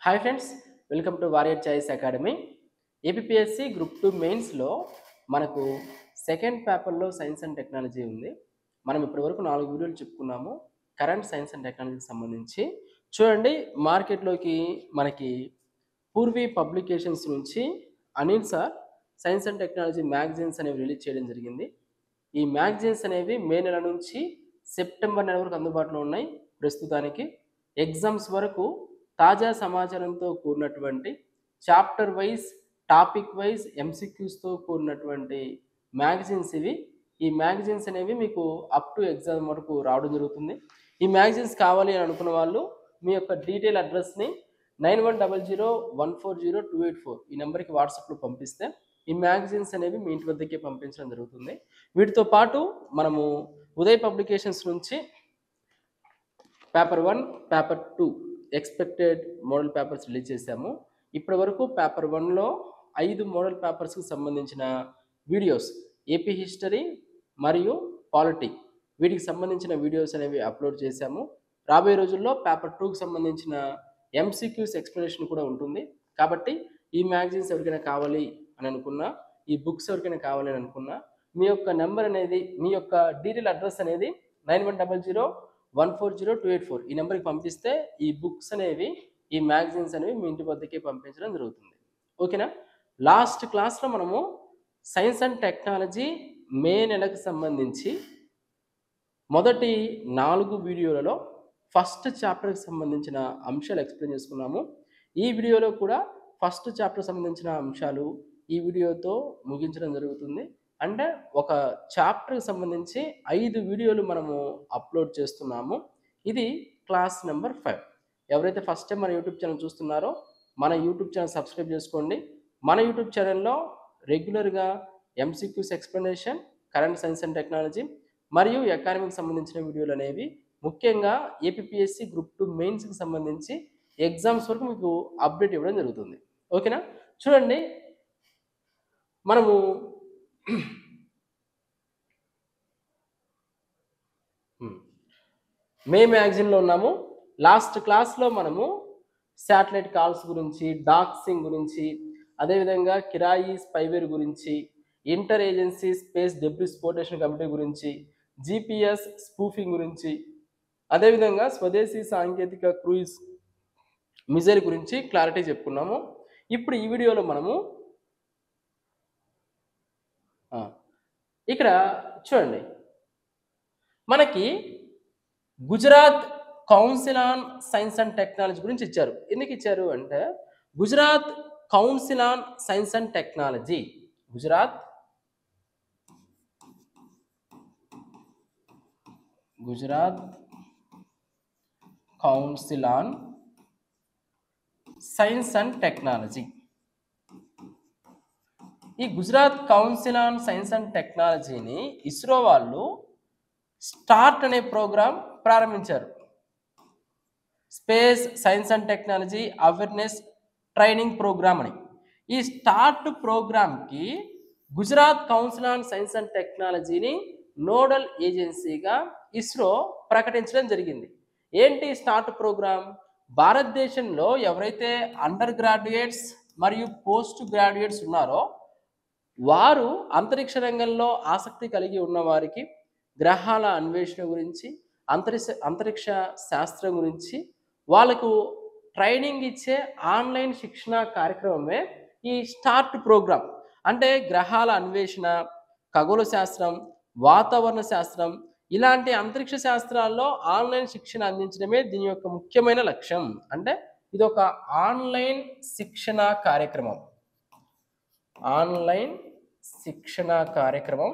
Hi friends welcome to warrior choice academy APSC group two మెయిన్స్లో మనకు second పేపర్లో science and technology ఉంది మనం ఇప్పటివరకు నాలుగు వీడియోలు చెప్పుకున్నాము కరెంట్ సైన్స్ అండ్ టెక్నాలజీకి సంబంధించి చూడండి మార్కెట్లోకి మనకి పూర్వీ పబ్లికేషన్స్ నుంచి Anil sir science and technology magazines అనేవి రిలీజ్ చేయడం జరిగింది ఈ మ్యాగజైన్స్ అనేవి మే నెల నుంచి సెప్టెంబర్ నెల వరకు అందుబాటులో ఉన్నాయి ప్రస్తుతానికి ఎగ్జామ్స్ వరకు తాజా సమాచారంతో కూడినటువంటి చాప్టర్ వైజ్ టాపిక్ వైజ్ ఎంసీక్యూస్తో కూడినటువంటి మ్యాగజైన్స్ ఇవి ఈ మ్యాగజైన్స్ అనేవి మీకు అప్ టు ఎగ్జామ్ వరకు రావడం జరుగుతుంది ఈ మ్యాగజైన్స్ కావాలి అని అనుకున్న వాళ్ళు మీ యొక్క డీటెయిల్ అడ్రస్ని nine one double zero one four zero two eight four ఈ నెంబర్కి వాట్సాప్లో పంపిస్తే ఈ మ్యాగజైన్స్ అనేవి మీ ఇంటి వద్దకే పంపించడం జరుగుతుంది వీటితో పాటు మనము ఉదయ్ పబ్లికేషన్స్ నుంచి paper one paper two expected model papers release చేశాము ఇప్పటి వరకు పేపర్ వన్లో ఐదు మోడల్ పేపర్స్కి సంబంధించిన వీడియోస్ ఏపీ హిస్టరీ మరియు పాలిటీ వీటికి సంబంధించిన వీడియోస్ అనేవి అప్లోడ్ చేశాము రాబోయే రోజుల్లో పేపర్ టూకి సంబంధించిన ఎంసీక్యూస్ ఎక్స్ప్లెనేషన్ కూడా ఉంటుంది కాబట్టి ఈ మ్యాగజైన్స్ ఎవరికైనా కావాలి అని అనుకున్నా ఈ బుక్స్ ఎవరికైనా కావాలి అని అనుకున్నా మీ యొక్క నెంబర్ అనేది మీ యొక్క డీటెయిల్ అడ్రస్ అనేది nine one double zero one four zero two eight four ఈ నెంబర్కి పంపిస్తే ఈ బుక్స్ అనేవి ఈ మ్యాగజైన్స్ అనేవి మీ ఇంటి వద్దకే పంపించడం జరుగుతుంది ఓకేనా లాస్ట్ క్లాస్లో మనము సైన్స్ అండ్ టెక్నాలజీ మే నెలకు సంబంధించి మొదటి నాలుగు వీడియోలలో ఫస్ట్ చాప్టర్కి సంబంధించిన అంశాలు ఎక్స్ప్లెయిన్ చేసుకున్నాము ఈ వీడియోలో కూడా ఫస్ట్ చాప్టర్ సంబంధించిన అంశాలు ఈ వీడియోతో ముగించడం జరుగుతుంది అంటే ఒక చాప్టర్కి సంబంధించి ఐదు వీడియోలు మనము అప్లోడ్ చేస్తున్నాము ఇది క్లాస్ నెంబర్ ఫైవ్ ఎవరైతే ఫస్ట్ టైం మన యూట్యూబ్ ఛానల్ చూస్తున్నారో మన యూట్యూబ్ ఛానల్ సబ్స్క్రైబ్ చేసుకోండి మన యూట్యూబ్ ఛానల్లో రెగ్యులర్గా MCQs explanation current science and technology మరియు ఎకానమీకి సంబంధించిన వీడియోలు అనేవి ముఖ్యంగా ఏపీఎస్సి గ్రూప్ టూ మెయిన్స్కి సంబంధించి ఎగ్జామ్స్ వరకు మీకు అప్డేట్ ఇవ్వడం జరుగుతుంది ఓకేనా చూడండి మనము మే మ్యాగజిన్లో ఉన్నాము లాస్ట్ క్లాస్లో మనము శాటిలైట్ కాల్స్ గురించి డాక్సింగ్ గురించి అదేవిధంగా కిరాయి స్పైవేర్ గురించి ఇంటర్ ఏజెన్సీ స్పేస్ డెప్రిస్పోర్టేషన్ కమిటీ గురించి జీపీఎస్ స్పూఫింగ్ గురించి అదేవిధంగా స్వదేశీ సాంకేతిక క్రూయిజ్ మిజైల్ గురించి క్లారిటీ చెప్పుకున్నాము ఇప్పుడు ఈ వీడియోలో మనము ఆ, ఇక్కడ చూడండి మనకి Gujarat council on science and technology గురించి ఇచ్చారు ఎందుకు ఇచ్చారు అంటే Gujarat council on science and technology Gujarat Gujarat council on science and technology ఈ Gujarat council on science and టెక్నాలజీని ఇస్రో వాళ్ళు స్టార్ట్ అనే ప్రోగ్రాం ప్రారంభించారు space science and technology awareness training programme అని ఈ స్టార్ట్ ప్రోగ్రామ్కి Gujarat council on science and టెక్నాలజీని నోడల్ ఏజెన్సీగా ఇస్రో ప్రకటించడం జరిగింది ఏంటి స్టార్ట్ ప్రోగ్రామ్ భారతదేశంలో ఎవరైతే అండర్ గ్రాడ్యుయేట్స్ మరియు పోస్ట్ గ్రాడ్యుయేట్స్ ఉన్నారో వారు అంతరిక్ష రంగంలో ఆసక్తి కలిగి ఉన్న వారికి గ్రహాల అన్వేషణ గురించి అంతరిక్ష అంతరిక్ష శాస్త్రం గురించి వాళ్ళకు ట్రైనింగ్ ఇచ్చే ఆన్లైన్ శిక్షణ కార్యక్రమమే ఈ స్టార్ట్ ప్రోగ్రామ్ అంటే గ్రహాల అన్వేషణ ఖగోళ శాస్త్రం వాతావరణ శాస్త్రం ఇలాంటి అంతరిక్ష శాస్త్రాల్లో ఆన్లైన్ శిక్షణ అందించడమే దీని యొక్క ముఖ్యమైన లక్ష్యం అంటే ఇది ఒక ఆన్లైన్ శిక్షణ కార్యక్రమం ఆన్లైన్ శిక్షణ కార్యక్రమం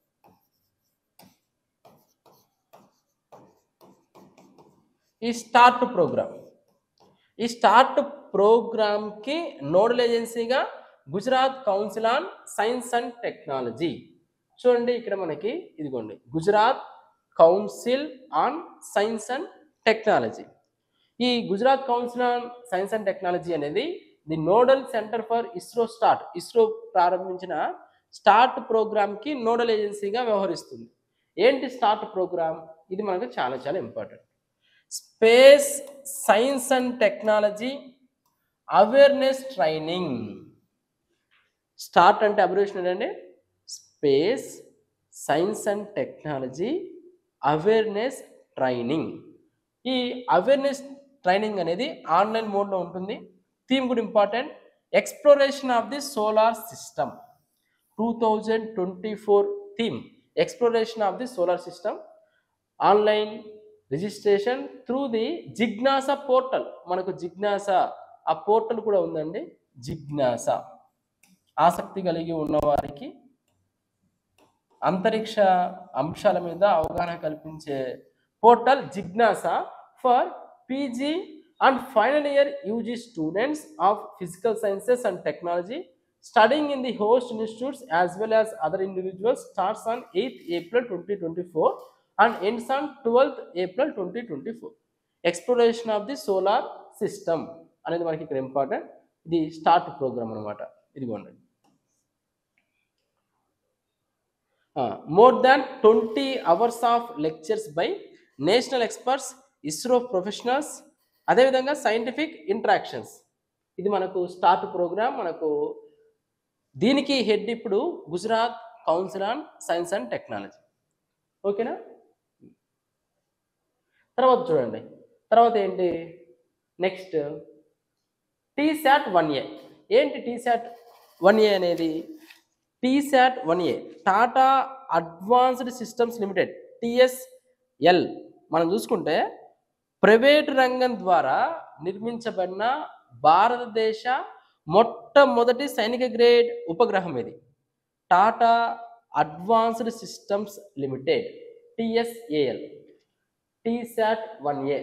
ఈ స్టార్ట్ ప్రోగ్రామ్ ఈ స్టార్ట్ ప్రోగ్రామ్కి నోడల్ ఏజెన్సీగా Gujarat council on science and technology చూడండి ఇక్కడ మనకి ఇదిగోండి Gujarat council on science and technology ఈ Gujarat council on science and technology అనేది the nodal centre for ISRO START ISRO ప్రారంభించిన స్టార్ట్ ప్రోగ్రామ్కి నోడల్ ఏజెన్సీగా వ్యవహరిస్తుంది ఏంటి స్టార్ట్ ప్రోగ్రామ్ ఇది మనకు చాలా చాలా important space science and technology awareness training START అంటే అబ్రివేషన్ ఏంటంటే space science and technology awareness training ఈ అవేర్నెస్ ట్రైనింగ్ అనేది ఆన్లైన్ మోడ్లో ఉంటుంది థీమ్ కూడా important exploration of the solar system two thousand twenty four theme exploration of the solar system online registration through the జిజ్ఞాస portal మనకు జిజ్ఞాస ఆ portal కూడా ఉందండి జిజ్ఞాస ఆసక్తి కలిగి ఉన్నవారికి అంతరిక్ష అంశాల మీద అవగాహన కల్పించే పోర్టల్ జిజ్ఞాస for PG and final year UG students of physical sciences and technology studying in the host institutes as well as other individuals starts on 8th April 2024 and ends on 12th April 2024. Exploration of the solar system అనేది మనకి ఇక్కడ important ఇది start programme అనమాట ఇదిగోండి more than twenty hours of lectures by national experts ISRO professionals అదేవిధంగా scientific interactions ఇది మనకు START programme మనకు దీనికి హెడ్ ఇప్పుడు Gujarat council on science and technology ఓకేనా తర్వాత చూడండి తర్వాత ఏంటి నెక్స్ట్ టీశాట్ వన్ ఏ ఏంటి టీశాట్ వన్ ఏ అనేది TSAT one A Tata advanced systems limited TSL మనం చూసుకుంటే ప్రైవేట్ రంగం ద్వారా నిర్మించబడిన భారతదేశ మొట్టమొదటి సైనిక గ్రేడ్ ఉపగ్రహం ఇది Tata advanced systems limited TASL TSAT one A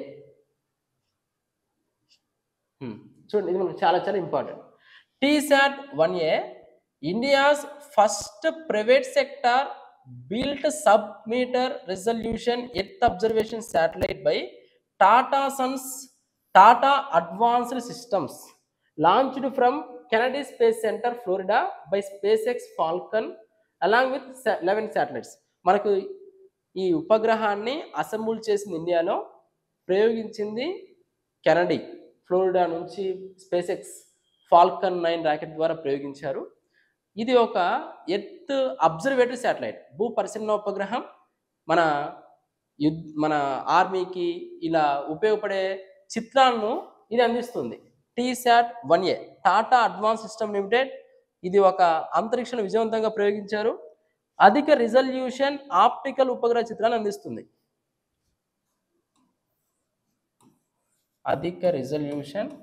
చూడండి ఇది మనకు చాలా చాలా important TSAT one A India's first private sector built sub metre resolution earth observation satellite by Tata sons Tata advanced systems launched from Kennedy space centre Florida by SpaceX Falcon along with eleven satellites మనకు ఈ ఉపగ్రహాన్ని assemble చేసింది ఇండియాలో ప్రయోగించింది Kennedy Florida నుంచి SpaceX Falcon nine rocket ద్వారా ప్రయోగించారు ఇది ఒక ఎర్త్ అబ్జర్వేటరీ శాటిలైట్ భూ పరిశీలన ఉపగ్రహం మన యుద్ మన ఆర్మీకి ఇలా ఉపయోగపడే చిత్రాలను ఇది అందిస్తుంది TSAT one A Tata advance system limited ఇది ఒక అంతరిక్షను విజయవంతంగా ప్రయోగించారు అధిక రిజల్యూషన్ ఆప్టికల్ ఉపగ్రహ చిత్రాన్ని అందిస్తుంది అధిక రిజల్యూషన్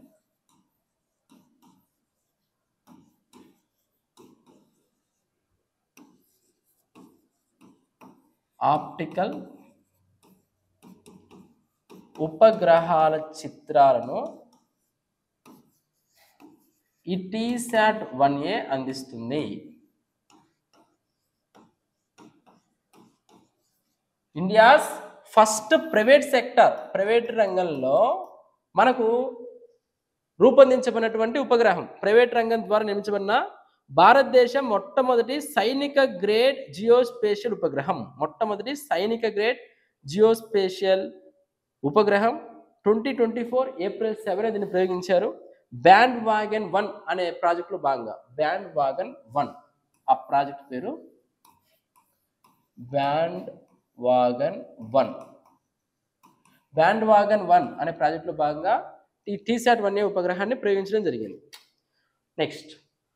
ఆప్టికల్ ఉపగ్రహాల చిత్రాలను ఈ టీశాట్ వన్ ఏ అందిస్తుంది India's first private sector private రంగంలో మనకు రూపొందించబడినటువంటి ఉపగ్రహం ప్రైవేట్ రంగం ద్వారా నిర్మించబడిన భారతదేశం మొట్టమొదటి సైనిక గ్రేడ్ జియోస్పేషియల్ ఉపగ్రహం మొట్టమొదటి సైనిక గ్రేడ్ జియోస్పేషియల్ ఉపగ్రహం twenty twenty four April seven దీన్ని ప్రయోగించారు బ్యాండ్ వాగన్ వన్ అనే ప్రాజెక్టులో భాగంగా బ్యాండ్ వాగన్ వన్ ఆ ప్రాజెక్ట్ పేరు bandwagon one bandwagon one అనే ప్రాజెక్టులో భాగంగా ఈ టీశాట్ వన్ ఏ ఉపగ్రహాన్ని ప్రయోగించడం జరిగింది నెక్స్ట్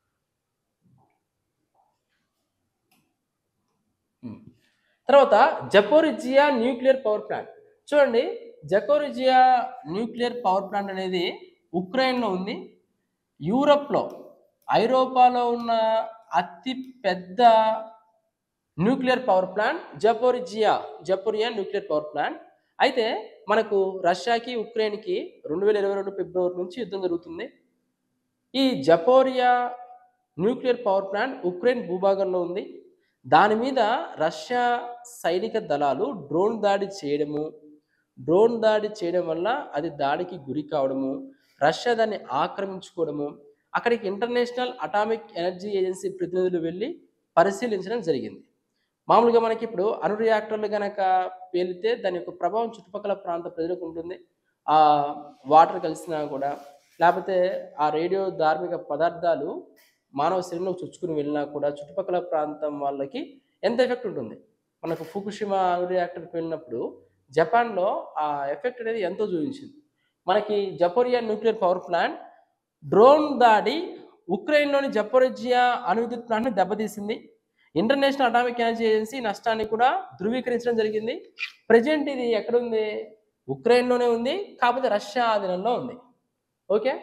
తర్వాత జపోరిజియా న్యూక్లియర్ పవర్ ప్లాంట్ చూడండి జపోరిజియా న్యూక్లియర్ పవర్ ప్లాంట్ అనేది ఉక్రెయిన్లో ఉంది యూరప్లో ఐరోపాలో ఉన్న అతి పెద్ద nuclear power plant Zaporizhzhia Zaporizhzhia nuclear power plant అయితే మనకు రష్యాకి ఉక్రెయిన్కి రెండు వేల ఇరవై రెండు ఫిబ్రవరి నుంచి యుద్ధం జరుగుతుంది ఈ Zaporizhzhia nuclear power plant Ukraine భూభాగంలో ఉంది దాని మీద రష్యా సైనిక దళాలు డ్రోన్ దాడి చేయడము డ్రోన్ దాడి చేయడం వల్ల అది దాడికి గురి కావడము రష్యా దాన్ని ఆక్రమించుకోవడము అక్కడికి ఇంటర్నేషనల్ అటామిక్ ఎనర్జీ ఏజెన్సీ ప్రతినిధులు వెళ్ళి పరిశీలించడం జరిగింది మామూలుగా మనకి ఇప్పుడు అణు రియాక్టర్లు కనుక పేలితే దాని యొక్క ప్రభావం చుట్టుపక్కల ప్రాంత ప్రజలకు ఉంటుంది ఆ వాటర్ కలిసినా కూడా లేకపోతే ఆ రేడియో ధార్మిక పదార్థాలు మానవ శరీరంలోకి చొచ్చుకుని వెళ్ళినా కూడా చుట్టుపక్కల ప్రాంతం వాళ్ళకి ఎంత ఎఫెక్ట్ ఉంటుంది మనకు ఫుకుషిమా రియాక్టర్కి వెళ్ళినప్పుడు జపాన్లో ఆ ఎఫెక్ట్ అనేది ఎంతో చూపించింది మనకి Zaporizhzhia nuclear power plant drone దాడి ఉక్రెయిన్లోని జపోరిజియా అణువిద్యుత్ ప్లాంట్ని దెబ్బతీసింది ఇంటర్నేషనల్ అటామిక్ ఎనర్జీ ఏజెన్సీ నష్టాన్ని కూడా ధృవీకరించడం జరిగింది ప్రజెంట్ ఇది ఎక్కడుంది ఉక్రెయిన్లోనే ఉంది కాకపోతే రష్యా ఆధీనంలో ఉంది okay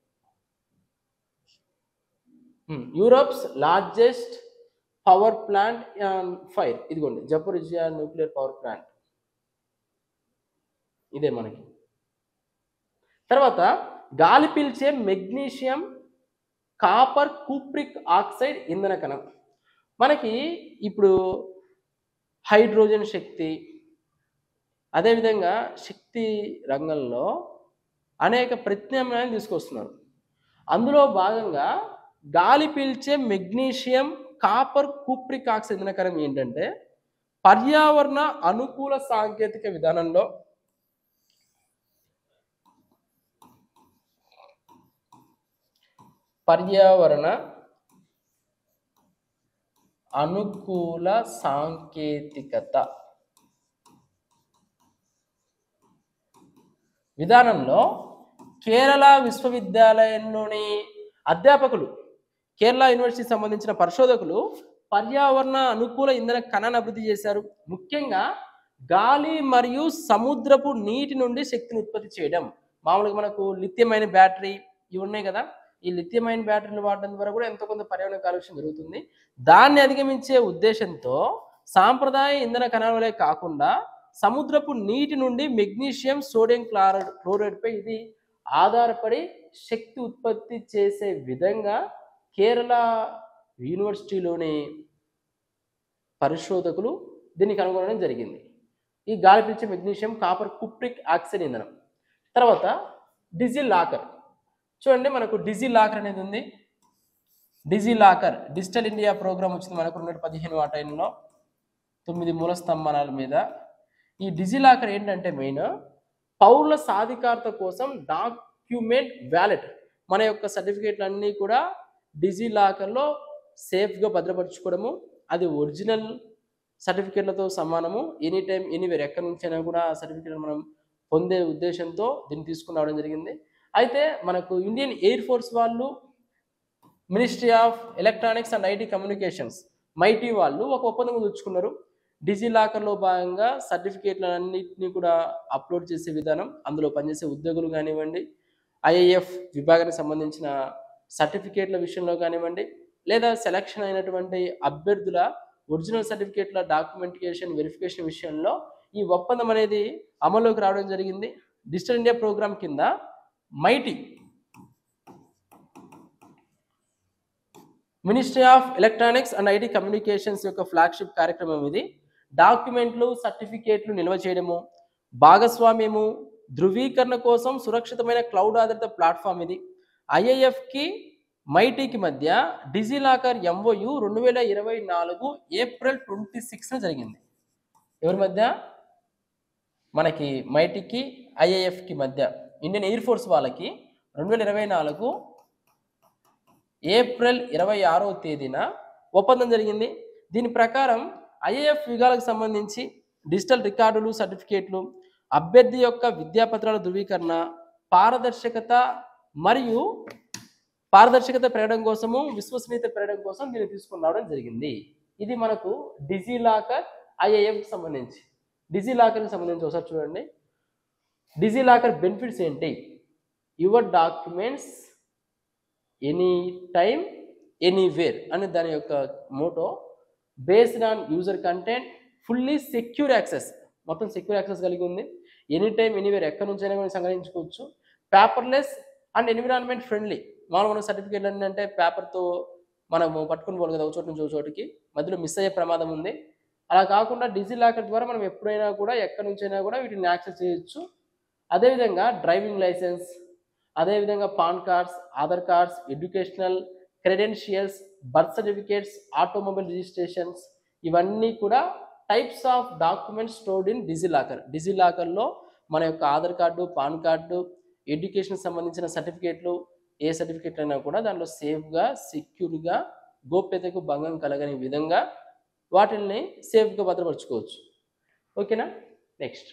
Europe's largest power plant fire ఇదిగోండి జపోరిజియా న్యూక్లియర్ పవర్ ప్లాంట్ ఇదే మనకి తర్వాత గాలి పీల్చే మెగ్నీషియం కాపర్ కూప్రిక్ ఆక్సైడ్ ఇంధన కణం మనకి ఇప్పుడు హైడ్రోజన్ శక్తి అదేవిధంగా శక్తి రంగంలో అనేక ప్రత్యామ్నాయాలు తీసుకొస్తున్నారు అందులో భాగంగా గాలి పీల్చే మెగ్నీషియం కాపర్ కూప్రిక్ ఆక్సైడ్ ఇంధన కణం ఏంటంటే పర్యావరణ అనుకూల సాంకేతిక విధానంలో పర్యావరణ అనుకూల సాంకేతికత విధానంలో కేరళ విశ్వవిద్యాలయంలోని అధ్యాపకులు కేరళ యూనివర్సిటీకి సంబంధించిన పరిశోధకులు పర్యావరణ అనుకూల ఇంధన కణాన్ని అభివృద్ధి చేశారు ముఖ్యంగా గాలి మరియు సముద్రపు నీటి నుండి శక్తిని ఉత్పత్తి చేయడం మామూలుగా మనకు లిథియమైన బ్యాటరీ ఇవి ఉన్నాయి కదా ఈ లిథియమైన బ్యాటరీలు వాడడం ద్వారా కూడా ఎంతో కొంత పర్యావరణ కాలుష్యం జరుగుతుంది దాన్ని అధిగమించే ఉద్దేశంతో సాంప్రదాయ ఇంధన కణాలే కాకుండా సముద్రపు నీటి నుండి మెగ్నీషియం సోడియం క్లారైడ్ క్లోరైడ్పై ఇది ఆధారపడి శక్తి ఉత్పత్తి చేసే విధంగా కేరళ యూనివర్సిటీలోని పరిశోధకులు దీన్ని కనుగొనడం జరిగింది ఈ గాలి పీల్చే మెగ్నీషియం కాపర్ కుప్రిక్ ఆక్సైడ్ ఇంధనం తర్వాత డిజి లాకర్ చూడండి మనకు డిజి లాకర్ అనేది ఉంది DigiLocker digital India program వచ్చింది మనకు రెండు వేల పదిహేను ఆ టైంలో తొమ్మిది మూల స్తంభనాల మీద ఈ డిజి లాకర్ ఏంటంటే మెయిన్ పౌరుల సాధికారత కోసం డాక్యుమెంట్ వ్యాలెట్ మన యొక్క సర్టిఫికేట్లు అన్నీ కూడా డిజి లాకర్లో సేఫ్గా భద్రపరచుకోవడము అది ఒరిజినల్ సర్టిఫికేట్లతో సమానము ఎనీ టైం ఎనీవేర్ ఎక్కడి నుంచైనా కూడా ఆ సర్టిఫికేట్ మనం పొందే ఉద్దేశంతో దీన్ని తీసుకుని రావడం జరిగింది అయితే మనకు ఇండియన్ ఎయిర్ ఫోర్స్ వాళ్ళు ministry of electronics and IT communications MeitY వాళ్ళు ఒక ఒప్పందం కుదుర్చుకున్నారు డిజి లాకర్లో భాగంగా సర్టిఫికేట్లన్నింటినీ కూడా అప్లోడ్ చేసే విధానం అందులో పనిచేసే ఉద్యోగులు కానివ్వండి ఐఏఎఫ్ విభాగానికి సంబంధించిన సర్టిఫికేట్ల విషయంలో కానివ్వండి లేదా సెలక్షన్ అయినటువంటి అభ్యర్థుల ఒరిజినల్ సర్టిఫికేట్ల డాక్యుమెంటేషన్ వెరిఫికేషన్ విషయంలో ఈ ఒప్పందం అనేది అమల్లోకి రావడం జరిగింది డిజిటల్ ఇండియా ప్రోగ్రామ్ కింద MeitY ministry of electronics and IT communications యొక్క ఫ్లాగ్షిప్ కార్యక్రమం ఇది డాక్యుమెంట్లు సర్టిఫికేట్లు నిల్వ చేయడము భాగస్వామ్యము ధృవీకరణ కోసం సురక్షితమైన క్లౌడ్ ఆధారిత ప్లాట్ఫామ్ ఇది ఐఐఎఫ్కి మైటీకి మధ్య డిజిలాకర్ ఎంఓయు రెండు వేల ఇరవై నాలుగు ఏప్రిల్ ట్వంటీ సిక్స్న జరిగింది ఎవరి మధ్య మనకి మైటీకి ఐఏఎఫ్కి మధ్య ఇండియన్ ఎయిర్ ఫోర్స్ వాళ్ళకి రెండు వేల ఇరవై నాలుగు ఏప్రిల్ ఇరవై ఆరో తేదీన ఒప్పందం జరిగింది దీని ప్రకారం ఐఏఎఫ్ విభాగాలకు సంబంధించి డిజిటల్ రికార్డులు సర్టిఫికేట్లు అభ్యర్థి యొక్క విద్యాపత్రాల ధృవీకరణ పారదర్శకత మరియు పారదర్శకత పెరగడం కోసము విశ్వసనీయత పెరగడం కోసం దీన్ని తీసుకుని రావడం జరిగింది ఇది మనకు డిజిలాకర్ ఐఏఎఫ్కి సంబంధించి డిజిలాకర్కి సంబంధించి ఒకసారి చూడండి డిజిలాకర్ బెనిఫిట్స్ ఏంటి your documents any time anywhere అని దాని యొక్క motto based on user content fully secure access మొత్తం సెక్యూర్ యాక్సెస్ కలిగి ఉంది ఎనీ టైం ఎనీవేర్ ఎక్కడి నుంచైనా కూడా సంగ్రహించుకోవచ్చు పేపర్లెస్ అండ్ ఎన్విరాన్మెంట్ ఫ్రెండ్లీ మామూలు మన సర్టిఫికేట్లు ఏంటంటే పేపర్తో మనము పట్టుకుని పోవాలి కదా ఒక చోటు నుంచి ఒక చోటుకి మధ్యలో మిస్ అయ్యే ప్రమాదం ఉంది అలా కాకుండా డిజి లాకర్ ద్వారా మనం ఎప్పుడైనా కూడా ఎక్కడి నుంచైనా కూడా వీటిని యాక్సెస్ చేయొచ్చు అదేవిధంగా డ్రైవింగ్ లైసెన్స్ అదేవిధంగా PAN cards Aadhaar cards educational credentials birth certificates automobile registrations ఇవన్నీ కూడా types of documents stored in DigiLocker డిజిలాకర్లో మన యొక్క Aadhaar card PAN card education సంబంధించిన సర్టిఫికేట్లు ఏ సర్టిఫికేట్లు అయినా కూడా దాంట్లో సేఫ్గా సెక్యూర్గా గోప్యతకు భంగం కలగని విధంగా వాటిల్ని సేఫ్గా భద్రపరచుకోవచ్చు ఓకేనా నెక్స్ట్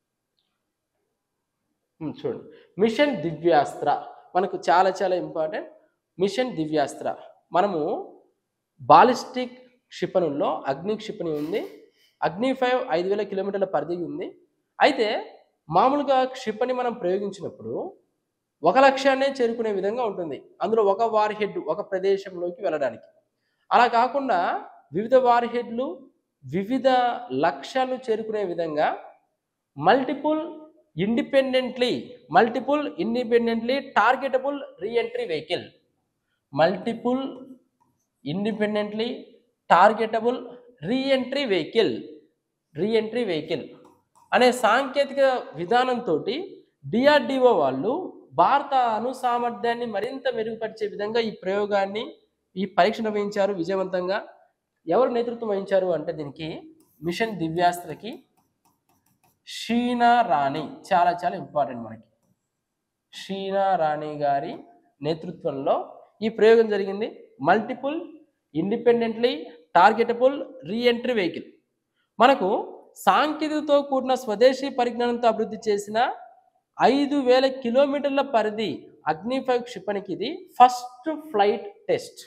ఉమ్, చూడండి మిషన్ దివ్యాస్త్ర మనకు చాలా చాలా ఇంపార్టెంట్ మిషన్ దివ్యాస్త్ర మనము బాలిస్టిక్ క్షిపణుల్లో అగ్ని క్షిపణి ఉంది అగ్ని ఫైవ్ ఐదు వేల కిలోమీటర్ల పరిధి ఉంది అయితే మామూలుగా క్షిపణి మనం ప్రయోగించినప్పుడు ఒక లక్ష్యాన్నే చేరుకునే విధంగా ఉంటుంది అందులో ఒక వార్ హెడ్ ఒక ప్రదేశంలోకి వెళ్ళడానికి అలా కాకుండా వివిధ వార్ హెడ్లు వివిధ లక్ష్యాలను చేరుకునే విధంగా multiple independently multiple independently targetable reentry vehicle multiple independently targetable reentry vehicle reentry vehicle అనే సాంకేతిక విధానంతో డిఆర్డిఓ వాళ్ళు భారత అణు సామర్థ్యాన్ని మరింత మెరుగుపరిచే విధంగా ఈ ప్రయోగాన్ని ఈ పరీక్ష నిర్వహించారు విజయవంతంగా ఎవరు నేతృత్వం వహించారు అంటే దీనికి మిషన్ దివ్యాస్త్రకి షీనా రాణి చాలా చాలా ఇంపార్టెంట్ మనకి షీనా రాణి గారి నేతృత్వంలో ఈ ప్రయోగం జరిగింది multiple independently targetable reentry vehicle మనకు సాంకేతికతో కూడిన స్వదేశీ పరిజ్ఞానంతో అభివృద్ధి చేసిన ఐదు వేల కిలోమీటర్ల పరిధి అగ్ని ఫైవ్ క్షిపణికి ఇది first flight test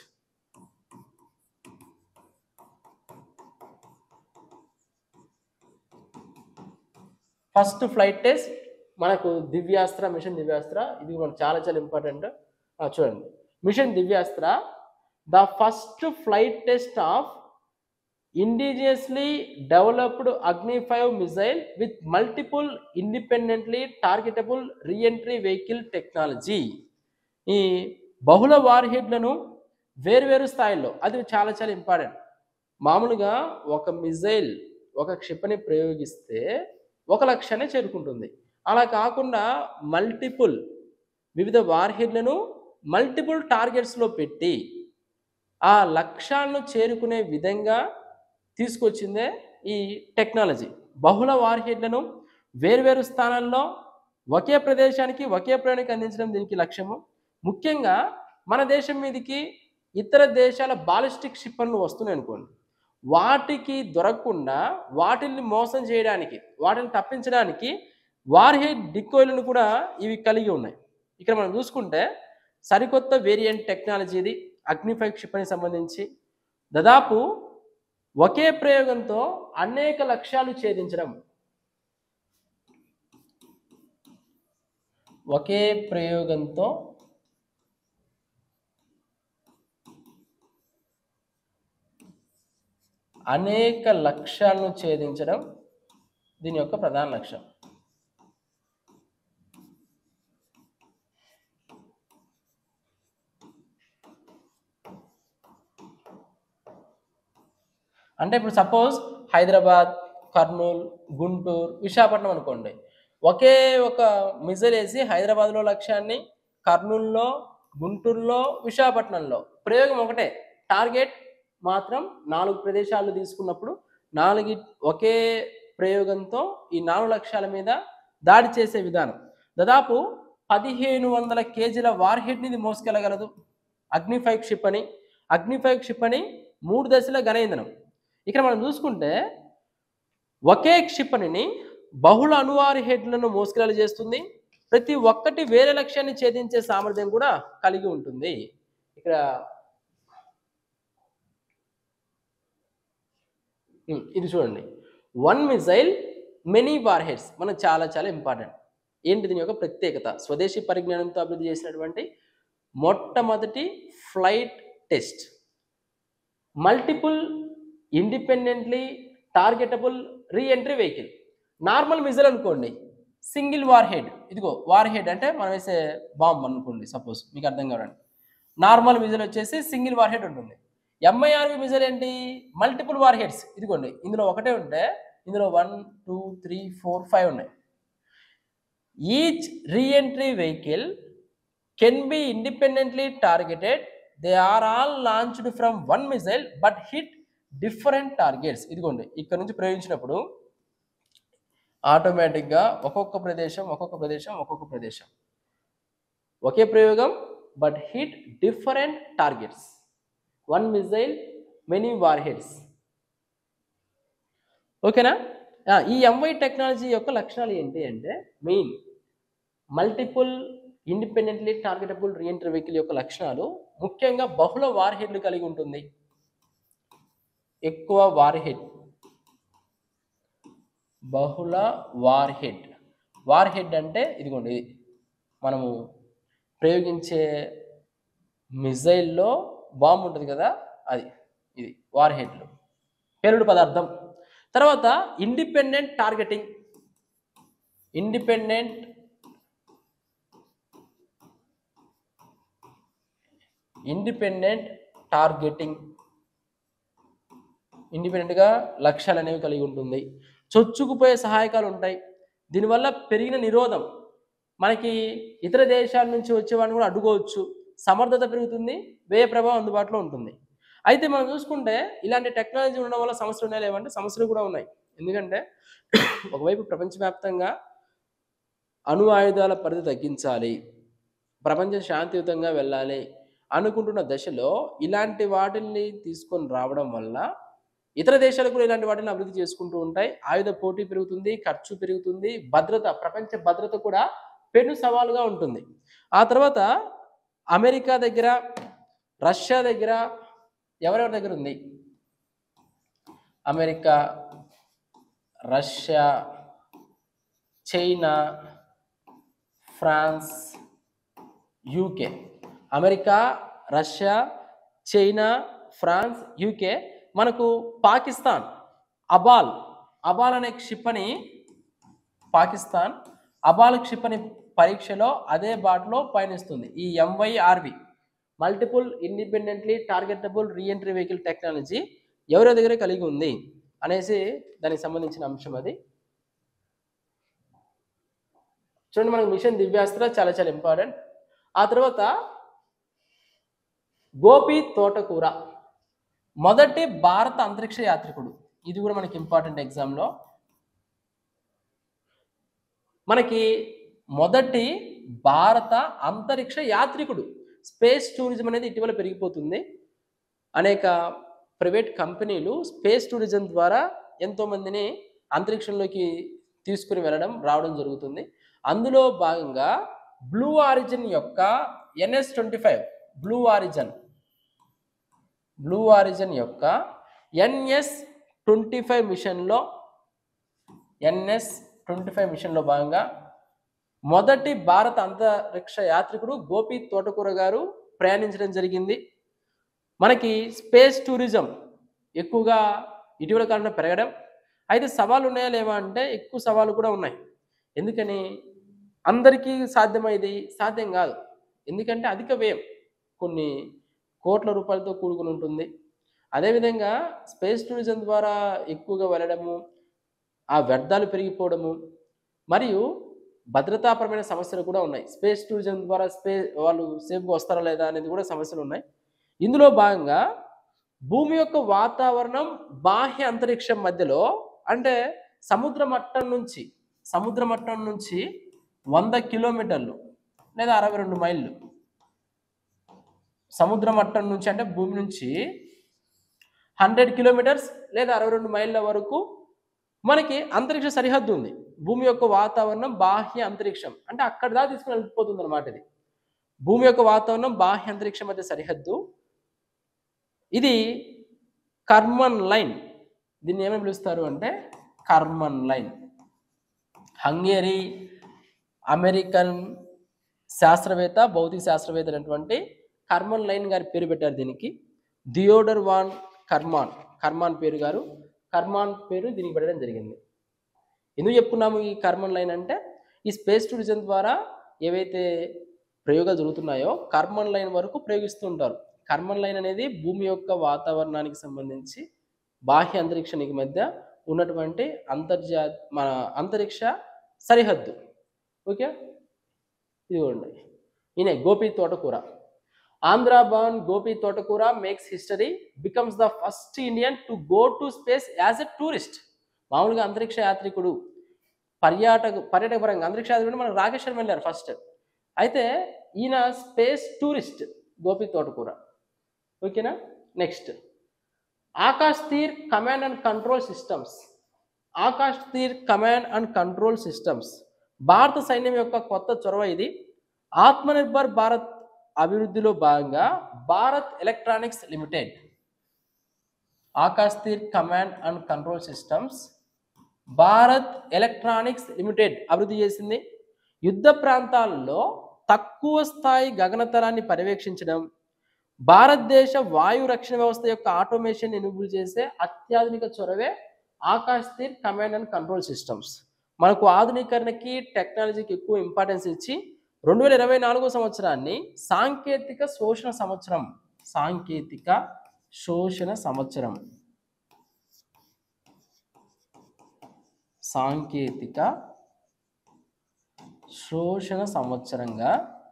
first flight test మనకు దివ్యాస్త్ర మిషన్ దివ్యాస్త్ర ఇది మనకు చాలా చాలా ఇంపార్టెంట్ చూడండి mission Divyastra the first flight test of indigenously developed Agni five missile with multiple independently targetable reentry vehicle technology ఈ బహుళ వార్హెడ్లను వేరువేరు స్థాయిల్లో అది చాలా చాలా ఇంపార్టెంట్ మామూలుగా ఒక మిజైల్ ఒక క్షిపణి ప్రయోగిస్తే ఒక లక్ష్యాన్ని చేరుకుంటుంది అలా కాకుండా మల్టిపుల్ వివిధ వార్హెడ్లను మల్టిపుల్ టార్గెట్స్లో పెట్టి ఆ లక్ష్యాలను చేరుకునే విధంగా తీసుకొచ్చిందే ఈ టెక్నాలజీ బహుళ వార్హెడ్లను వేర్వేరు స్థానాల్లో ఒకే ప్రదేశానికి ఒకే ప్రయాణికి అందించడం దీనికి లక్ష్యము ముఖ్యంగా మన దేశం మీదకి ఇతర దేశాల బాలిస్టిక్ క్షిపణులు వస్తున్నాయి అనుకోండి వాటికి దొరకకుండా వాటిని మోసం చేయడానికి వాటిని తప్పించడానికి వార్హెడ్ డికోయిలను కూడా ఇవి కలిగి ఉన్నాయి ఇక్కడ మనం చూసుకుంటే సరికొత్త వేరియంట్ టెక్నాలజీ ఇది అగ్నిఫై క్షిపణి సంబంధించి దాదాపు ఒకే ప్రయోగంతో అనేక లక్ష్యాలు ఛేదించడం ఒకే ప్రయోగంతో అనేక లక్ష్యాలను ఛేదించడం దీని యొక్క ప్రధాన లక్ష్యం అంటే ఇప్పుడు సపోజ్ హైదరాబాద్ కర్నూలు గుంటూరు విశాఖపట్నం అనుకోండి ఒకే ఒక మిజైల్ వేసి హైదరాబాద్లో లక్ష్యాన్ని కర్నూలులో గుంటూరులో విశాఖపట్నంలో ప్రయోగం ఒకటే టార్గెట్ మాత్రం నాలుగు ప్రదేశాలు తీసుకున్నప్పుడు నాలుగు ఒకే ప్రయోగంతో ఈ నాలుగు లక్ష్యాల మీద దాడి చేసే విధానం దాదాపు పదిహేను వందల కేజీల వార్హెడ్ని ఇది మోసుకెళ్ళగలదు అగ్నిఫై క్షిపణి అగ్నిఫై క్షిపణి మూడు దశల ఘన ఇంధనం ఇక్కడ మనం చూసుకుంటే ఒకే క్షిపణిని బహుళ అణువారి హెడ్లను మోసుకెళ్ళ చేస్తుంది ప్రతి ఒక్కటి వేరే లక్ష్యాన్ని ఛేదించే సామర్థ్యం కూడా కలిగి ఉంటుంది ఇక్కడ ఉమ్, ఇది చూడండి one missile many warheads మనకు చాలా చాలా ఇంపార్టెంట్ ఏంటి దీని యొక్క ప్రత్యేకత స్వదేశీ పరిజ్ఞానంతో అభివృద్ధి చేసినటువంటి మొట్టమొదటి flight test multiple independently targetable reentry vehicle normal missile అనుకోండి సింగిల్ వార్ హెడ్ ఇదిగో వార్ హెడ్ అంటే మనం వేసే బాంబ్ అనుకోండి సపోజ్ మీకు అర్థం కావడానికి నార్మల్ మిజైల్ వచ్చేసి సింగిల్ వార్ హెడ్ ఉంటుంది ఎంఐఆర్వి మిజైల్ ఏంటి మల్టిపుల్ వార్ హెడ్స్ ఇదిగోండి ఇందులో ఒకటే ఉంటే ఇందులో one two three four five ఉన్నాయి each reentry vehicle can be independently targeted they are all launched from one missile but hit different targets ఇదిగోండి ఇక్కడ నుంచి ప్రయోగించినప్పుడు ఆటోమేటిక్గా ఒక్కొక్క ప్రదేశం ఒక్కొక్క ప్రదేశం ఒక్కొక్క ప్రదేశం ఒకే ప్రయోగం but hit different targets one missile many warheads ఓకేనా ఆ, ఈ ఎంవై టెక్నాలజీ యొక్క లక్షణాలు ఏంటి అంటే main multiple independently targetable reentry vehicle యొక్క లక్షణాలు ముఖ్యంగా బహుళ వార్ హెడ్లు కలిగి ఉంటుంది ఎక్కువ వార్ హెడ్ బహుళ వార్ హెడ్ వార్ హెడ్ అంటే ఇదిగోండి ఇది మనము ప్రయోగించే మిజైల్లో బాంబు ఉంటుంది కదా అది ఇది వార్ హెడ్లు పేలుడు పదార్థం తర్వాత independent targeting independent independent targeting ఇండిపెండెంట్గా లక్ష్యాలు అనేవి కలిగి ఉంటుంది చొచ్చుకుపోయే సహాయకాలు ఉంటాయి దీనివల్ల పెరిగిన నిరోధం మనకి ఇతర దేశాల నుంచి వచ్చేవాడిని కూడా అడ్డుకోవచ్చు సమర్థత పెరుగుతుంది వ్యయ ప్రభావం అందుబాటులో ఉంటుంది అయితే మనం చూసుకుంటే ఇలాంటి టెక్నాలజీ ఉండడం వల్ల సమస్యలు ఉన్నాయి లేవంటే సమస్యలు కూడా ఉన్నాయి ఎందుకంటే ఒకవైపు ప్రపంచవ్యాప్తంగా అణు ఆయుధాల పరిధి తగ్గించాలి ప్రపంచం శాంతియుతంగా వెళ్ళాలి అనుకుంటున్న దశలో ఇలాంటి వాటిల్ని తీసుకొని రావడం వల్ల ఇతర దేశాలు కూడా ఇలాంటి వాటిని అభివృద్ధి చేసుకుంటూ ఉంటాయి ఆయుధ పోటీ పెరుగుతుంది ఖర్చు పెరుగుతుంది భద్రత ప్రపంచ భద్రత కూడా పెను సవాలుగా ఉంటుంది ఆ తర్వాత అమెరికా దగ్గర రష్యా దగ్గర ఎవరెవరి దగ్గర ఉంది America Russia China France UK America Russia China France UK మనకు పాకిస్తాన్ అబాల్ అబాల్ అనే క్షిపణి పాకిస్తాన్ అబాల్ క్షిపణి పరీక్షలో అదే బాటలో పయనిస్తుంది ఈ MIRV multiple independently targetable reentry vehicle technology ఎవరి దగ్గర కలిగి ఉంది అనేసి దానికి సంబంధించిన అంశం అది చూడండి మనకు మిషన్ దివ్యాస్త్ర చాలా చాలా ఇంపార్టెంట్ ఆ తర్వాత గోపి తోటకూర మొదటి భారత అంతరిక్ష యాత్రికుడు ఇది కూడా మనకి ఇంపార్టెంట్ ఎగ్జామ్లో మనకి మొదటి భారత అంతరిక్ష యాత్రికుడు స్పేస్ టూరిజం అనేది ఇటీవల పెరిగిపోతుంది అనేక ప్రైవేట్ కంపెనీలు స్పేస్ టూరిజం ద్వారా ఎంతోమందిని అంతరిక్షంలోకి తీసుకుని వెళ్ళడం రావడం జరుగుతుంది అందులో భాగంగా బ్లూ ఆరిజిన్ యొక్క NS twenty five Blue Origin Blue Origin యొక్క ఎన్ఎస్ ట్వంటీ ఫైవ్ మిషన్లో ఎన్ఎస్ ట్వంటీ ఫైవ్ మిషన్లో భాగంగా మొదటి భారత అంతరిక్ష యాత్రికుడు గోపి తోటకూర గారు ప్రయాణించడం జరిగింది మనకి స్పేస్ టూరిజం ఎక్కువగా ఇటీవల కాలంలో పెరగడం అయితే సవాళ్ళు ఉన్నాయా లేవా అంటే ఎక్కువ సవాళ్ళు కూడా ఉన్నాయి ఎందుకని అందరికీ సాధ్యమైంది సాధ్యం కాదు ఎందుకంటే అధిక వ్యయం కొన్ని కోట్ల రూపాయలతో కూడుకుని ఉంటుంది అదేవిధంగా స్పేస్ టూరిజం ద్వారా ఎక్కువగా వెళ్ళడము ఆ వ్యర్థాలు పెరిగిపోవడము మరియు భద్రతాపరమైన సమస్యలు కూడా ఉన్నాయి స్పేస్ టూరిజం ద్వారా స్పే వాళ్ళు సేఫ్గా వస్తారా లేదా అనేది కూడా సమస్యలు ఉన్నాయి ఇందులో భాగంగా భూమి యొక్క వాతావరణం బాహ్య అంతరిక్షం మధ్యలో అంటే సముద్ర మట్టం నుంచి సముద్ర మట్టం నుంచి వంద కిలోమీటర్లు లేదా అరవై రెండు మైళ్ళు సముద్ర మట్టం నుంచి అంటే భూమి నుంచి హండ్రెడ్ కిలోమీటర్స్ లేదా అరవై రెండు మైళ్ళ వరకు మనకి అంతరిక్ష సరిహద్దు ఉంది భూమి యొక్క వాతావరణం బాహ్య అంతరిక్షం అంటే అక్కడ దాకా తీసుకుని వెళ్ళిపోతుంది అనమాట ఇది భూమి యొక్క వాతావరణం బాహ్య అంతరిక్షం మధ్య సరిహద్దు ఇది కర్మన్ లైన్ దీన్ని ఏమని పిలుస్తారు అంటే కర్మన్ లైన్ హంగేరీ అమెరికన్ శాస్త్రవేత్త భౌతిక శాస్త్రవేత్త అయినటువంటి కర్మన్ లైన్ గారి పేరు పెట్టారు దీనికి దియోడర్ వాన్ కర్మాన్ కర్మాన్ పేరు గారు కర్మాన్ పేరు దీనికి పెట్టడం జరిగింది ఎందుకు చెప్పుకున్నాము ఈ కర్మన్ లైన్ అంటే ఈ స్పేస్ టూరిజం ద్వారా ఏవైతే ప్రయోగాలు జరుగుతున్నాయో కర్మన్ లైన్ వరకు ప్రయోగిస్తూ ఉంటారు కర్మన్ లైన్ అనేది భూమి యొక్క వాతావరణానికి సంబంధించి బాహ్య అంతరిక్షానికి మధ్య ఉన్నటువంటి అంతర్జా మన అంతరిక్ష సరిహద్దు ఓకే ఇదిగోండి ఈయన గోపి తోటకూర ఆంధ్ర భవన్ Gopi Thotakura makes history becomes the first Indian to go to space as a tourist మామూలుగా అంతరిక్ష యాత్రికుడు పర్యాటక పర్యాటక పరంగా అంతరిక్ష యాత్రికుడు మనకు రాకేశ్వరం వెళ్ళారు ఫస్ట్ అయితే ఈయన స్పేస్ టూరిస్ట్ గోపి తోటకూర ఓకేనా next Akash Teer command and control systems Akash Teer command and control systems భారత సైన్యం యొక్క కొత్త చొరవ ఇది ఆత్మనిర్భర్ భారత్ అభివృద్ధిలో భాగంగా Bharat Electronics Limited Akash Teer command and control systems Bharat Electronics Limited అభివృద్ధి చేసింది యుద్ధ ప్రాంతాల్లో తక్కువ స్థాయి గగనతలాన్ని పర్యవేక్షించడం భారతదేశ వాయు రక్షణ వ్యవస్థ యొక్క ఆటోమేషన్ ఎనుబుల్ చేసే అత్యాధునిక చొరవే Akash Teer command and control systems మనకు ఆధునీకరణకి టెక్నాలజీకి ఎక్కువ ఇంపార్టెన్స్ ఇచ్చి రెండు వేల ఇరవై నాలుగో సంవత్సరాన్ని సాంకేతిక శోషణ సంవత్సరం సాంకేతిక శోషణ సంవత్సరం సాంకేతిక శోషణ సంవత్సరంగా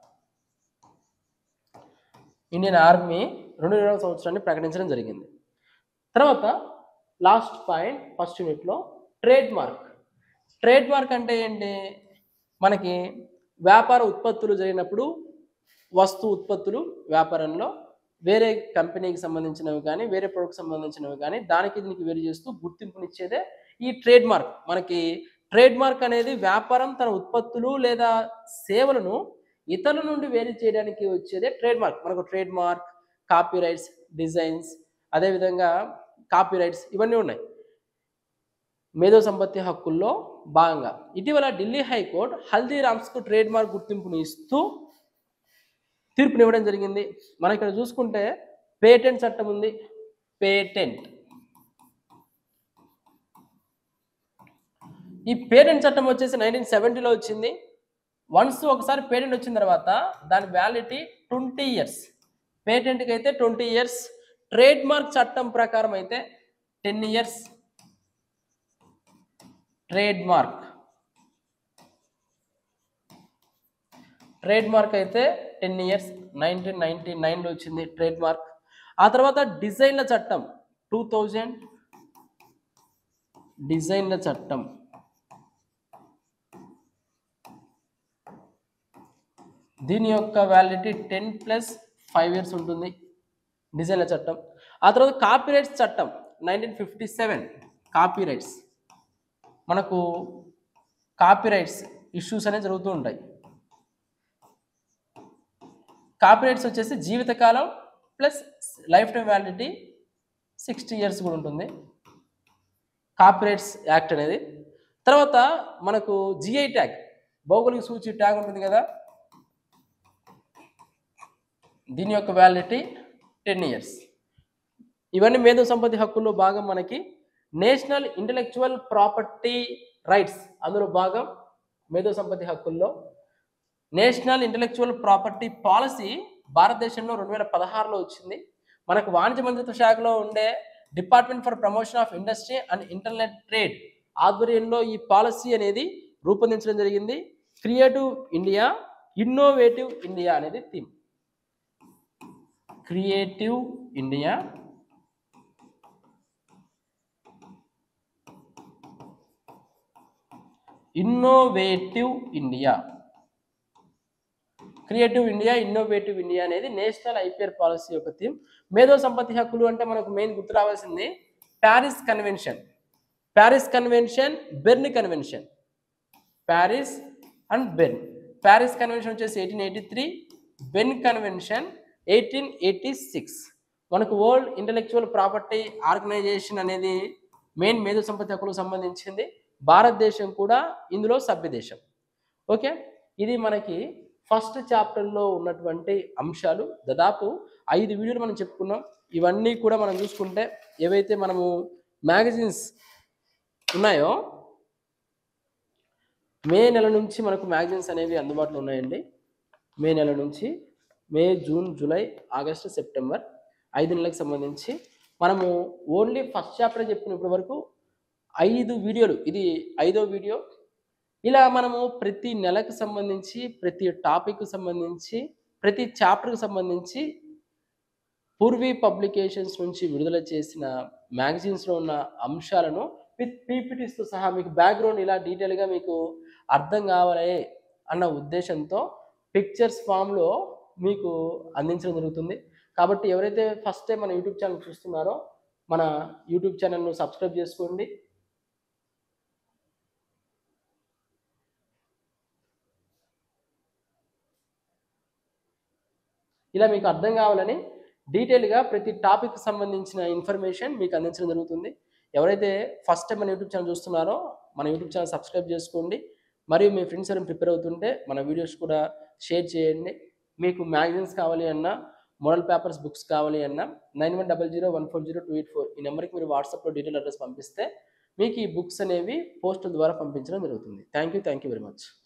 ఇండియన్ ఆర్మీ రెండు వేల సంవత్సరాన్ని ప్రకటించడం జరిగింది తర్వాత లాస్ట్ పాయింట్ ఫస్ట్ యూనిట్లో ట్రేడ్ మార్క్ ట్రేడ్ మార్క్ అంటే ఏంటి మనకి వ్యాపార ఉత్పత్తులు జరిగినప్పుడు వస్తు ఉత్పత్తులు వ్యాపారంలో వేరే కంపెనీకి సంబంధించినవి కానీ వేరే ప్రొడక్ట్ సంబంధించినవి కానీ దానికి దీనికి వేరు చేస్తూ గుర్తింపునిచ్చేదే ఈ ట్రేడ్ మార్క్ మనకి ట్రేడ్ మార్క్ అనేది వ్యాపారం తన ఉత్పత్తులు లేదా సేవలను ఇతరుల నుండి వేరు చేయడానికి వచ్చేదే ట్రేడ్ మార్క్ మనకు trademark copyrights designs అదేవిధంగా కాపీ రైట్స్ ఇవన్నీ ఉన్నాయి మేధో సంపత్తి హక్కుల్లో భాగంగా ఇటీవల ఢిల్లీ హైకోర్టు హల్దీరామ్స్కు ట్రేడ్ మార్క్ గుర్తింపును ఇస్తూ తీర్పునివ్వడం జరిగింది మనం ఇక్కడ చూసుకుంటే పేటెంట్ చట్టం ఉంది పేటెంట్ ఈ పేటెంట్ చట్టం వచ్చేసి నైన్టీన్ సెవెంటీలో వచ్చింది వన్స్ ఒకసారి పేటెంట్ వచ్చిన తర్వాత దాని వ్యాలిడిటీ ట్వంటీ ఇయర్స్ పేటెంట్కి అయితే ట్వంటీ ఇయర్స్ ట్రేడ్ మార్క్ చట్టం ప్రకారం అయితే ten years trademark trademark అయితే టెన్ ఇయర్స్ నైన్టీన్ నైన్టీ నైన్లో వచ్చింది ట్రేడ్ మార్క్ ఆ తర్వాత డిజైన్ల చట్టం టూ థౌజండ్ డిజైన్ల చట్టం దీని యొక్క validity ten plus five years ఉంటుంది డిజైన్ల చట్టం ఆ తర్వాత కాపీరైట్స్ చట్టం నైన్టీన్ ఫిఫ్టీ సెవెన్ కాపీరైట్స్ మనకు కాపీరైట్స్ ఇష్యూస్ అనేవి జరుగుతూ ఉంటాయి కాపీరైట్స్ వచ్చేసి జీవితకాలం plus lifetime validity sixty years కూడా ఉంటుంది కాపీరైట్స్ యాక్ట్ అనేది తర్వాత మనకు జిఐ ట్యాగ్ భౌగోళిక సూచి ట్యాగ్ ఉంటుంది కదా దీని యొక్క వ్యాలిడిటీ టెన్ ఇయర్స్ ఇవన్నీ మేధో సంపత్తి హక్కుల్లో భాగం మనకి నేషనల్ ఇంటలెక్చువల్ ప్రాపర్టీ రైట్స్ అందులో భాగం మేధో సంపత్తి హక్కుల్లో నేషనల్ ఇంటలెక్చువల్ ప్రాపర్టీ పాలసీ భారతదేశంలో రెండు వేల పదహారులో వచ్చింది మనకు వాణిజ్య మంత్రిత్వ శాఖలో ఉండే department for promotion of industry and internet trade ఆధ్వర్యంలో ఈ పాలసీ అనేది రూపొందించడం జరిగింది క్రియేటివ్ ఇండియా ఇన్నోవేటివ్ ఇండియా అనేది theme creative India innovative India creative India innovative India అనేది నేషనల్ ఐపీఆర్ పాలసీ యొక్క థీమ్ మేధో సంపత్తి హక్కులు అంటే మనకు మెయిన్ గుర్తు రావాల్సింది Paris convention Paris convention Berne convention Paris and Berne Paris convention వచ్చేసి eighteen eighty three Berne convention eighteen eighty six మనకు వరల్డ్ ఇంటలెక్చువల్ ప్రాపర్టీ ఆర్గనైజేషన్ అనేది మెయిన్ మేధో సంపత్తి హక్కులకు సంబంధించింది భారతదేశం కూడా ఇందులో సభ్య దేశం ఓకే ఇది మనకి ఫస్ట్ చాప్టర్లో ఉన్నటువంటి అంశాలు దాదాపు ఐదు వీడియోలు మనం చెప్పుకున్నాం ఇవన్నీ కూడా మనం చూసుకుంటే ఏవైతే మనము మ్యాగజైన్స్ ఉన్నాయో మే నెల నుంచి మనకు మ్యాగజైన్స్ అనేవి అందుబాటులో ఉన్నాయండి మే నెల నుంచి May June July August September ఐదు నెలలకు సంబంధించి మనము ఓన్లీ ఫస్ట్ చాప్టర్ చెప్పినప్పటి వరకు ఐదు వీడియోలు ఇది ఐదో వీడియో ఇలా మనము ప్రతి నెలకు సంబంధించి ప్రతి టాపిక్కి సంబంధించి ప్రతి చాప్టర్కి సంబంధించి పూర్వీ పబ్లికేషన్స్ నుంచి విడుదల చేసిన మ్యాగజైన్స్లో ఉన్న అంశాలను విత్ పీపీటీస్తో సహా మీకు బ్యాక్గ్రౌండ్ ఇలా డీటెయిల్గా మీకు అర్థం కావాలి అన్న ఉద్దేశంతో పిక్చర్స్ ఫామ్లో మీకు అందించడం జరుగుతుంది కాబట్టి ఎవరైతే ఫస్ట్ టైం మన యూట్యూబ్ ఛానల్ చూస్తున్నారో మన యూట్యూబ్ ఛానల్ను సబ్స్క్రైబ్ చేసుకోండి ఇలా మీకు అర్థం కావాలని డీటెయిల్గా ప్రతి టాపిక్ సంబంధించిన ఇన్ఫర్మేషన్ మీకు అందించడం జరుగుతుంది ఎవరైతే ఫస్ట్ టైం మన యూట్యూబ్ ఛానల్ చూస్తున్నారో మన యూట్యూబ్ ఛానల్ సబ్స్క్రైబ్ చేసుకోండి మరియు మీ ఫ్రెండ్స్ ఎవరైనా ప్రిపేర్ అవుతుంటే మన వీడియోస్ కూడా షేర్ చేయండి మీకు మ్యాగజైన్స్ కావాలి అన్నా మోడల్ పేపర్స్ బుక్స్ కావాలి అన్నా nine one double zero one four zero two eight four ఈ నెంబర్కి మీరు వాట్సాప్లో డీటెయిల్ అడ్రస్ పంపిస్తే మీకు ఈ బుక్స్ అనేవి పోస్టుల ద్వారా పంపించడం జరుగుతుంది thank you thank you very much